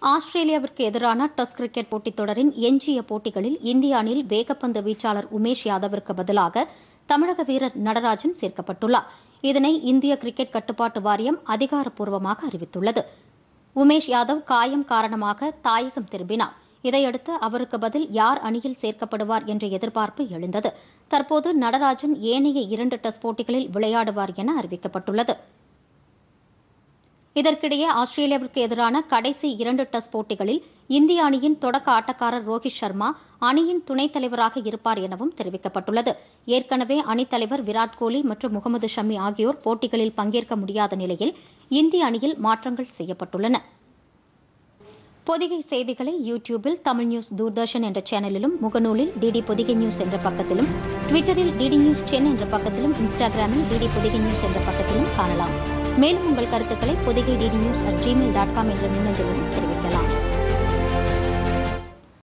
ஆஸ்திரேலியாவிற்கு எதிரான test cricket போட்டித் தொடரின் எஞ்சிய போட்டிகளில் இந்திய அணியில் வேகப்பந்து வீச்சாளர் உமேஷ் யாதவிற்கு பதிலாக தமிழக வீரர் நடராஜன் சேர்க்கப்பட்டுள்ளார் இதனை இந்திய கிரிக்கெட் கட்டுப்பாட்டு வாரியம் அதிகாரப்பூர்வமாக அறிவித்துள்ளது உமேஷ் யாதவ் காயம் காரணமாக தாயகம் திரும்பினார் இதையடுத்து அவருக்கு பதில் யார் அணியில் சேர்க்கப்படுவார் என்ற எதிர்பார்ப்பு எழுந்தது தற்போது நடராஜன் ஏனைய இரண்டு டெஸ்ட் போட்டிகளில் விளையாடுவார் என அறிவிக்கப்பட்டுள்ளது இதற்கிடையே ஆஸ்திரேலியாவிற்கு எதிரான கடைசி இரண்டு டெஸ்ட் போட்டிகளில் இந்திய அணியின் தொடக்க ஆட்டக்காரர் ரோஹித் சர்மா அணியின் துணைத் தலைவராக இருப்பார் எனவும் தெரிவிக்கப்பட்டுள்ளது ஏற்கனவே அணித்தலைவர் விராட் கோலி மற்றும் முகமது ஷமி ஆகியோர் போட்டிகளில் பங்கேற்க முடியாத நிலையில் இந்திய அணியில் மாற்றங்கள் செய்யப்பட்டுள்ளன பொதிகை செய்திகளை யூடியூபில் தமிழ் நியூஸ் தூர்தர்ஷன் என்ற சேனலிலும் முகநூலில் டிடி பொதிகை நியூஸ் என்ற பக்கத்திலும் ட்விட்டரில் டிடி நியூஸ் சென் என்ற பக்கத்திலும் இன்ஸ்டாகிராமில் டிடி பொதிகை நியூஸ் என்ற பக்கத்திலும் காணலாம் மேலும் உங்கள் கருத்துக்களை Podhigai DD news at Gmail dot com என்ற மின்னஞ்சலிலும் தெரிவிக்கலாம்